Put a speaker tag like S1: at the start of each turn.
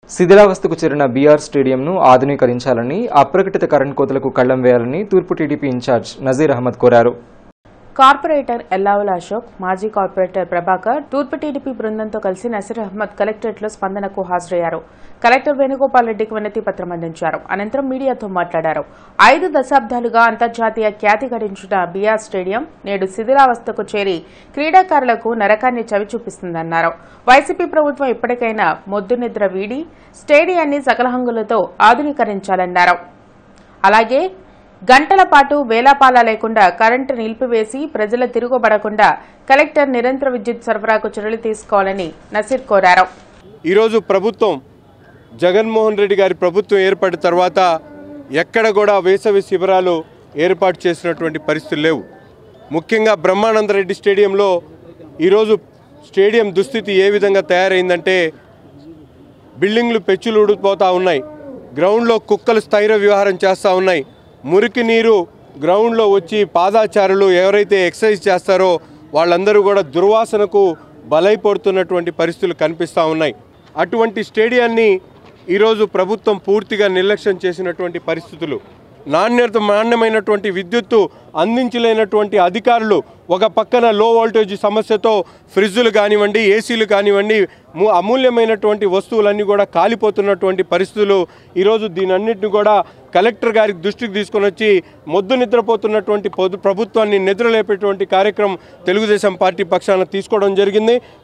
S1: శిథిలావస్థకు చేరిన BR స్టేడియంను ఆధునీకరించాలని అప్రకటిత current కోతలకు కళ్లం వేయాలని తూర్పు టీడీపీ ఇన్ఛార్జ్ నజీర్ అహ్మద్ కోరారు
S2: కార్పొరేటర్ ఎల్లావుల అశోక్ మాజీ కార్పొరేటర్ ప్రభాకర్ తూర్పు టీడీపీ బృందంతో కలిసి నసీర్ అహ్మద్ కలెక్టరేట్లో స్పందనకు హాజరయ్యారు కలెక్టర్ వేణుగోపాల్ రెడ్డికి వినతి పత్రం అందించారు అనంతరం మీడియాతో మాట్లాడారు ఐదు దశాబ్దాలుగా అంతర్జాతీయ ఖ్యాతి గడించిన బీఆర్ స్టేడియం నేడు శిథిలావస్థకు చేరి క్రీడాకారులకు నరకాన్ని చవిచూపిస్తుందన్నారు వైసీపీ ప్రభుత్వం ఇప్పటికైనా మొద్దు నిద్ర వీడి స్టేడియాన్ని సకలహంగులతో ఆధునీకరించాలన్నారు అలాగే గంటల పాటు వేలాపాలా లేకుండా కరెంటు నిలిపివేసి ప్రజల తిరుగుబడకుండా కలెక్టర్ నిరంతర విద్యుత్ సరఫరాకు చర్యలు తీసుకోవాలని నసీర్ కోరారు
S3: ఈరోజు ప్రభుత్వం జగన్మోహన్ రెడ్డి గారి ప్రభుత్వం ఏర్పడిన తర్వాత ఎక్కడ కూడా వేసవి శిబిరాలు ఏర్పాటు చేసినటువంటి పరిస్థితులు లేవు ముఖ్యంగా బ్రహ్మానందరెడ్డి స్టేడియంలో ఈరోజు స్టేడియం దుస్థితి ఏ విధంగా తయారైందంటే బిల్డింగ్లు పెచ్చులు ఊడిపోతూ ఉన్నాయి గ్రౌండ్లో కుక్కలు స్థైర వ్యవహారం చేస్తూ ఉన్నాయి మురికి నీరు గ్రౌండ్లో వచ్చి పాదాచారులు ఎవరైతే ఎక్సర్సైజ్ చేస్తారో వాళ్ళందరూ కూడా దుర్వాసనకు బలైపడుతున్నటువంటి పరిస్థితులు కనిపిస్తూ ఉన్నాయి అటువంటి స్టేడియాన్ని ఈరోజు ప్రభుత్వం పూర్తిగా నిర్లక్ష్యం చేసినటువంటి పరిస్థితులు నాణ్యత నాణ్యమైనటువంటి విద్యుత్తు అందించలేనటువంటి అధికారులు ఒక పక్కన లో వోల్టేజ్ సమస్యతో ఫ్రిడ్జులు కానివ్వండి ఏసీలు కానివ్వండి ము- అమూల్యమైనటువంటి వస్తువులన్నీ కూడా కాలిపోతున్నటువంటి పరిస్థితులు ఈరోజు దీనన్నింటిని కూడా కలెక్టర్ గారి దృష్టికి తీసుకొని వచ్చి మొద్దు నిద్రపోతున్నటువంటి పొదు ప్రభుత్వాన్ని నిద్రలేపేటువంటి కార్యక్రమం తెలుగుదేశం పార్టీ పక్షాన తీసుకోవడం జరిగింది